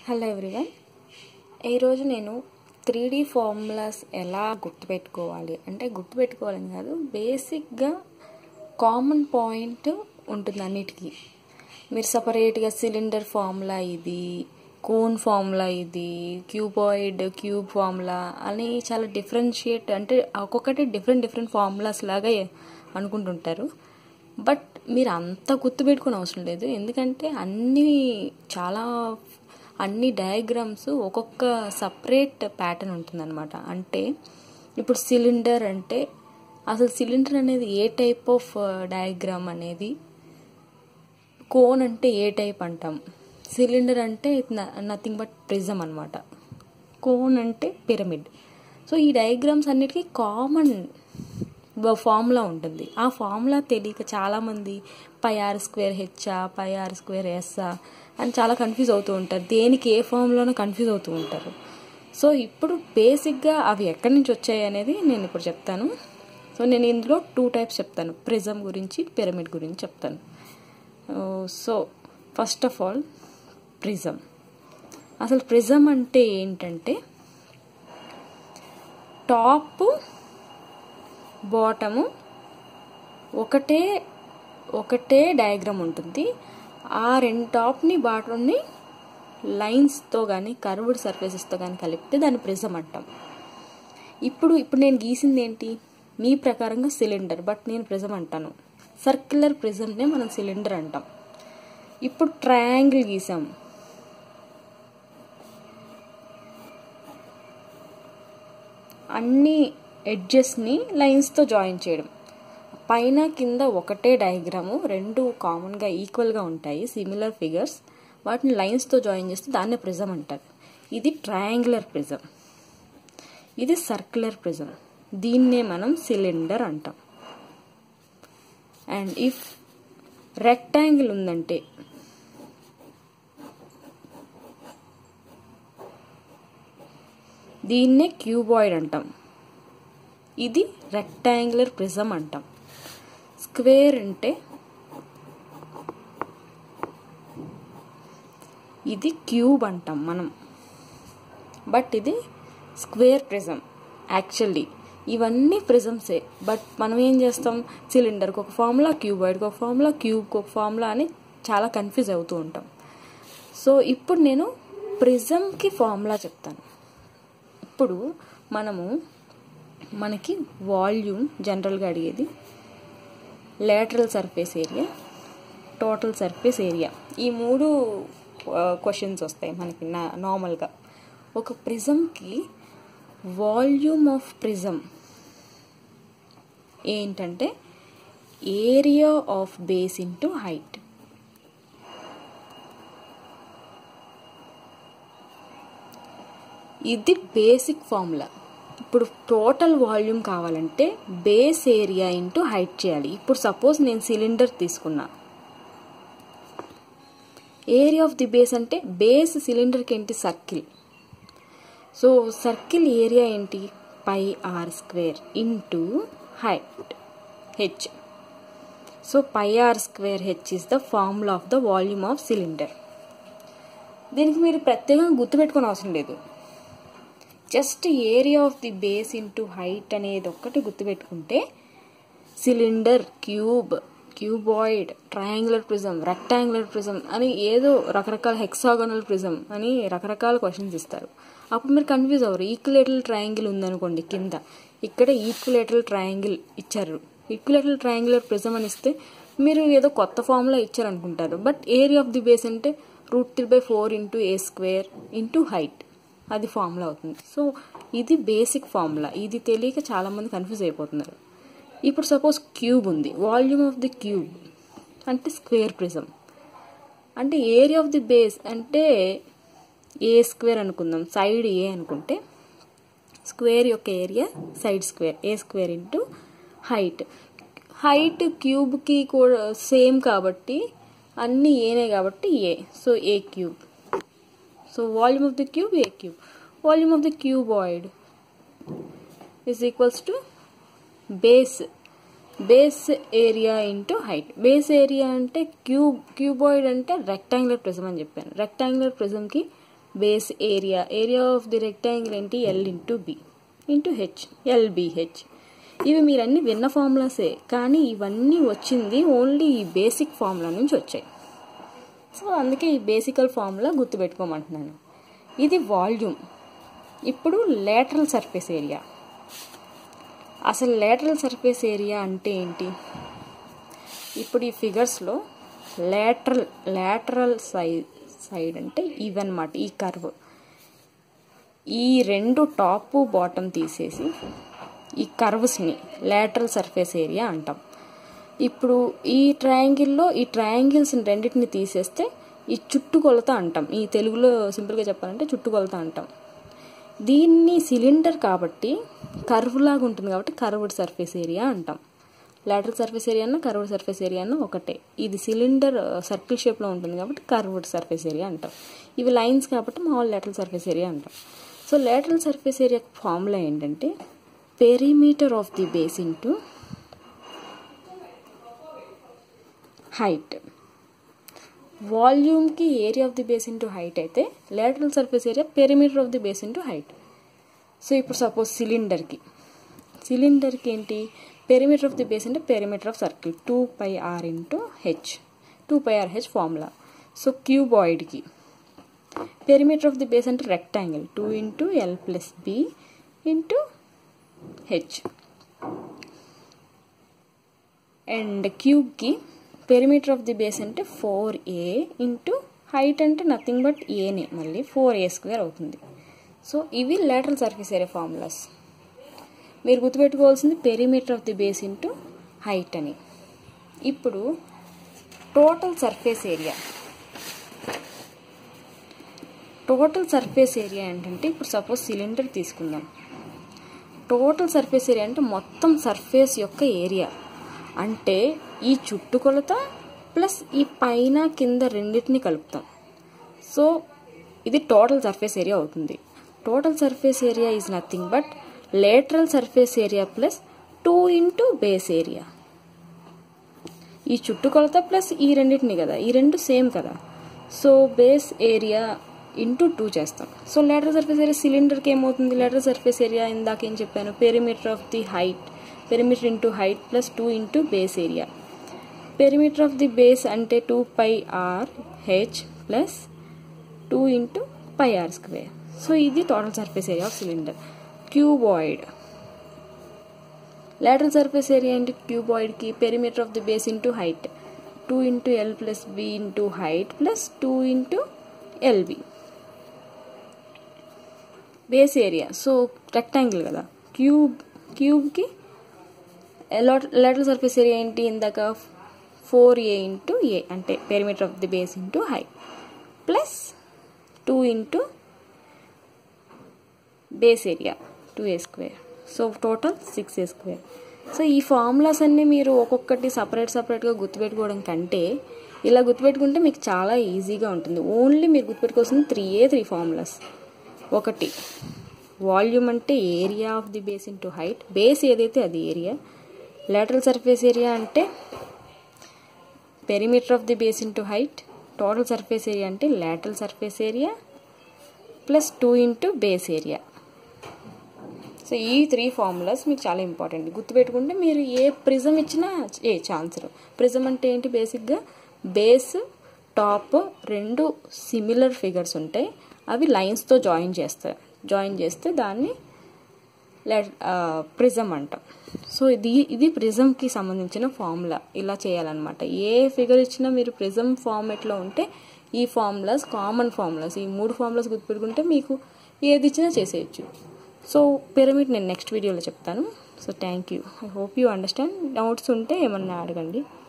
hello everyone ఈరోజు నేను three D formulas ఎలా గుర్తుపెట్టుకోవాలి అంటే గుర్తుపెట్టుకోవాలని కాదు బేసిక్గా కామన్ పాయింట్ ఉంటుంది అన్నిటికీ మీరు సపరేట్గా సిలిండర్ ఫార్ములా ఇది కోన్ ఫార్ములా ఇది క్యూబాయిడ్ క్యూబ్ ఫార్ములా అని చాలా డిఫరెన్షియేట్ అంటే ఒక్కొక్కటి డిఫరెంట్ డిఫరెంట్ ఫార్ములాస్ లాగా అనుకుంటుంటారు బట్ మీరు అంత గుర్తుపెట్టుకుని అవసరం లేదు ఎందుకంటే అన్ని చాలా అన్ని డయాగ్రామ్స్ ఒక్కొక్క సపరేట్ ప్యాటర్న్ ఉంటుందన్నమాట అంటే ఇప్పుడు సిలిండర్ అంటే అసలు సిలిండర్ అనేది ఏ టైప్ ఆఫ్ డయాగ్రామ్ అనేది కోన్ అంటే ఏ టైప్ అంటాం సిలిండర్ అంటే నథింగ్ బట్ ప్రిజం అనమాట కోన్ అంటే పిరమిడ్ సో ఈ డయాగ్రామ్స్ అన్నిటికీ కామన్ ఫార్ములా ఉంటుంది ఆ ఫార్ములా తెలియక చాలామంది పై ఆర్ స్క్వేర్ హెచ్చా పై ఆర్ స్క్వేర్ ఎస్సా అని చాలా కన్ఫ్యూజ్ అవుతూ ఉంటారు దేనికి ఏ ఫామ్లోనో కన్ఫ్యూజ్ అవుతూ ఉంటారు సో ఇప్పుడు బేసిక్గా అవి ఎక్కడి నుంచి వచ్చాయి అనేది నేను ఇప్పుడు చెప్తాను సో నేను ఇందులో టూ టైప్స్ చెప్తాను ప్రిజం గురించి పిరమిడ్ గురించి చెప్తాను so first of all prism అసలు ప్రిజం అంటే ఏంటంటే టాప్ బాటము ఒకటే ఒకటే డయాగ్రామ్ ఉంటుంది ఆ రెండు టాప్ని బాటమ్ని లైన్స్తో కానీ కర్వ్డ్ సర్ఫేసెస్తో కానీ కలిపితే దాన్ని ప్రిజం అంటాం ఇప్పుడు ఇప్పుడు నేను గీసింది ఏంటి మీ ప్రకారంగా సిలిండర్ బట్ నేను ప్రిజం అంటాను సర్క్యులర్ ప్రిజంనే మనం సిలిండర్ అంటాం ఇప్పుడు ట్రయాంగిల్ గీసాం అన్ని ఎడ్జెస్ని లైన్స్తో జాయిన్ చేయడం పైన కింద ఒకటే డయాగ్రాము రెండు కామన్గా ఈక్వల్గా ఉంటాయి సిమిలర్ ఫిగర్స్ వాటిని లైన్స్తో జాయిన్ చేస్తే దాన్నే ప్రిజం అంటారు ఇది ట్రయాంగులర్ ప్రిజం ఇది సర్క్యులర్ ప్రిజం దీన్నే మనం సిలిండర్ అంటాం అండ్ ఇఫ్ రెక్టాంగిల్ ఉందంటే దీన్నే క్యూబాయిడ్ అంటాం ఇది రెక్టాంగులర్ ప్రిజం అంటాం స్క్వేర్ అంటే ఇది క్యూబ్ అంటాం మనం బట్ ఇది స్క్వేర్ ప్రిజం యాక్చువల్లీ ఇవన్నీ ప్రిజమ్సే బట్ మనం ఏం చేస్తాం సిలిండర్కి ఒక ఫార్ములా క్యూబాయిడ్కి ఒక ఫార్ములా క్యూబ్కి ఒక ఫార్ములా అని చాలా కన్ఫ్యూజ్ అవుతూ ఉంటాం సో ఇప్పుడు నేను ప్రిజంకి ఫార్ములా చెప్తాను ఇప్పుడు మనము మనకి వాల్యూమ్ జనరల్గా అడిగేది lateral surface area total surface area ఈ మూడు క్వశ్చన్స్ వస్తాయి మనకి నా నార్మల్గా ఒక ప్రిజంకి వాల్యూమ్ ఆఫ్ ప్రిజం ఏంటంటే area of base into height ఇది బేసిక్ ఫార్ములా ఇప్పుడు టోటల్ వాల్యూమ్ కావాలంటే బేస్ ఏరియా ఇంటూ హైట్ చేయాలి ఇప్పుడు సపోజ్ నేను సిలిండర్ తీసుకున్నా ఏరియా ఆఫ్ ది బేస్ అంటే బేస్ సిలిండర్కి ఏంటి సర్కిల్ సో సర్కిల్ ఏరియా ఏంటి pi r square into height h so pi r square h is the formula of the volume of cylinder దీనికి మీరు ప్రత్యేకంగా గుర్తుపెట్టుకుని అవసరం లేదు just area of the base into height అనేది ఒక్కటి గుర్తుపెట్టుకుంటే cylinder cube cuboid triangular prism rectangular prism అని ఏదో రకరకాల హెక్సాగనల్ ప్రిజం అని రకరకాల క్వశ్చన్స్ ఇస్తారు అప్పుడు మీరు కన్ఫ్యూజ్ అవ్వరు ఈక్వలేటరల్ ట్రయాంగిల్ ఉందనుకోండి కింద ఇక్కడ ఈక్వలేటరల్ ట్రయాంగిల్ ఇచ్చారు ఈక్వలేటరల్ ట్రయాంగులర్ ప్రిజం అని ఇస్తే మీరు ఏదో కొత్త ఫార్ములా ఇచ్చారనుకుంటారు but area of the base అంటే root three by four into a square into height అది ఫార్ములా అవుతుంది సో ఇది బేసిక్ ఫార్ములా ఇది తెలియక చాలామంది కన్ఫ్యూజ్ అయిపోతున్నారు ఇప్పుడు సపోజ్ క్యూబ్ ఉంది వాల్యూమ్ ఆఫ్ ది క్యూబ్ అంటే స్క్వేర్ ప్రిజం అంటే ఏరియా ఆఫ్ ది బేస్ అంటే ఏ స్క్వేర్ అనుకుందాం సైడ్ ఏ అనుకుంటే స్క్వేర్ యొక్క area side square a square into height height క్యూబ్కి కూడా సేమ్ కాబట్టి అన్నీ ఏనే కాబట్టి a so a cube so volume of the cube a cube volume of the cuboid is equals to base base area into height base area అంటే cube cuboid అంటే rectangular prism అని చెప్పాను రెక్టాంగులర్ ప్రిజంకి base area area of the rectangle ఏంటి L into B into H LBH ఇవి మీరు అన్ని విన్న ఫార్ములాసే కానీ ఇవన్నీ వచ్చింది ఓన్లీ ఈ బేసిక్ ఫార్ములా నుంచి వచ్చాయి సో అందుకే ఈ బేసికల్ ఫార్ములా గుర్తుపెట్టుకోమంటున్నాను ఇది వాల్యూమ్ ఇప్పుడు లేటరల్ సర్ఫేస్ ఏరియా అసలు లేటరల్ సర్ఫేస్ ఏరియా అంటే ఏంటి ఇప్పుడు ఈ ఫిగర్స్లో లేటరల్ లేటరల్ సైడ్ సైడ్ అంటే ఇవన్నమాట ఈ కర్వ్ ఈ రెండు టాప్ బాటమ్ తీసేసి ఈ కర్వ్స్ని లేటరల్ సర్ఫేస్ ఏరియా అంటాం ఇప్పుడు ఈ ట్రయాంగిల్లో ఈ ట్రయాంగిల్స్ని రెండింటిని తీసేస్తే ఈ చుట్టుకొలత అంటాం ఈ తెలుగులో సింపుల్గా చెప్పాలంటే చుట్టుకొలత అంటాం దీన్ని సిలిండర్ కాబట్టి కర్వ్ లాగా ఉంటుంది కాబట్టి కర్వ్డ్ సర్ఫేస్ ఏరియా అంటాం లాటరల్ సర్ఫేస్ ఏరియా అన్న కర్వ్డ్ సర్ఫేస్ ఏరియా అన్న ఒకటే ఇది సిలిండర్ సర్కిల్ షేప్లో ఉంటుంది కాబట్టి కర్వ్డ్ సర్ఫేస్ ఏరియా అంటాం ఇవి లైన్స్ కాబట్టి మామూలు లాటరల్ సర్ఫేస్ ఏరియా అంటాం so lateral surface area formula ఏంటంటే perimeter of the base into height వాల్యూమ్కి area of the base into height అయితే lateral surface area perimeter of the base into height so ఇప్పుడు suppose సిలిండర్కి సిలిండర్కి ఏంటి perimeter of the base అంటే perimeter of circle two pi r into h two pi r h formula so క్యూబాయిడ్కి perimeter of the base అంటే rectangle two into L plus B into H and క్యూబ్కి perimeter of the base అంటే four a into height అంటే nothing but ఏనే మళ్ళీ four a square అవుతుంది so ఇవి lateral surface area formulas మీరు గుర్తుపెట్టుకోవాల్సింది perimeter of the base into height అని ఇప్పుడు total surface area total surface area ఏంటంటే ఇప్పుడు సపోజ్ సిలిండర్ తీసుకుందాం టోటల్ సర్ఫేస్ ఏరియా అంటే మొత్తం సర్ఫేస్ యొక్క ఏరియా అంటే ఈ చుట్టుకొలత ప్లస్ ఈ పైన కింద రెండింటిని కలుపుతాం సో ఇది టోటల్ సర్ఫేస్ ఏరియా అవుతుంది total surface area is nothing but lateral surface area plus two into base area ఈ చుట్టుకొలత ప్లస్ ఈ రెండింటిని కదా ఈ రెండు సేమ్ కదా so base area into two చేస్తాం సో లేటరల్ సర్ఫేస్ ఏరియా సిలిండర్కి ఏమవుతుంది లేటరల్ సర్ఫేస్ ఏరియా ఇందాక ఏం చెప్పాను perimeter of the height perimeter into height plus two into base area perimeter of the base అంటే two pi r h plus two into pi r square so ఇది total surface area of cylinder cuboid lateral surface area into cuboid की perimeter of the base into height 2 into L plus B into height plus 2 into LB base area so rectangle కదా cube క్యూబ్కి lateral surface area ఏంటి ఇందాక four a into a అంటే perimeter of the base into height plus two into base area two a square so total six a square so ఈ formulas అన్నీ మీరు ఒక్కొక్కటి separate సపరేట్గా గుర్తుపెట్టుకోవడం కంటే ఇలా గుర్తుపెట్టుకుంటే మీకు చాలా ఈజీగా ఉంటుంది ఓన్లీ మీరు గుర్తుపెట్టుకోవాల్సింది త్రీ ఏ త్రీ ఫార్ములాస్ ఒకటి వాల్యూమ్ అంటే area of the base into height base ఏదైతే అది ఏరియా లాటరల్ సర్ఫేస్ ఏరియా అంటే perimeter of the base into height total surface area అంటే lateral surface area plus two into base area so ఈ three formulas మీకు చాలా important గుర్తుపెట్టుకుంటే మీరు ఏ prism ఇచ్చినా ఏ ఛాన్సర్ ప్రిజం అంటే ఏంటి బేసిక్గా బేస్ టాప్ రెండు సిమిలర్ ఫిగర్స్ ఉంటాయి అవి లైన్స్తో జాయిన్ చేస్తాయి జాయిన్ చేస్తే దాన్ని ప్రిజం అంటాం సో ఇది ఇది ప్రిజంకి సంబంధించిన ఫార్ములా ఇలా చేయాలన్నమాట ఏ ఫిగర్ ఇచ్చినా మీరు ప్రిజం ఫార్మెట్లో ఉంటే ఈ ఫార్ములాస్ కామన్ ఫార్ములాస్ ఈ మూడు ఫార్ములాస్ గుర్తుపెట్టుకుంటే మీకు ఏది ఇచ్చినా చేసేయచ్చు సో పిరమిడ్ నేను నెక్స్ట్ వీడియోలో చెప్తాను so thank you I hope you understand doubts ఉంటే ఏమన్నా అడగండి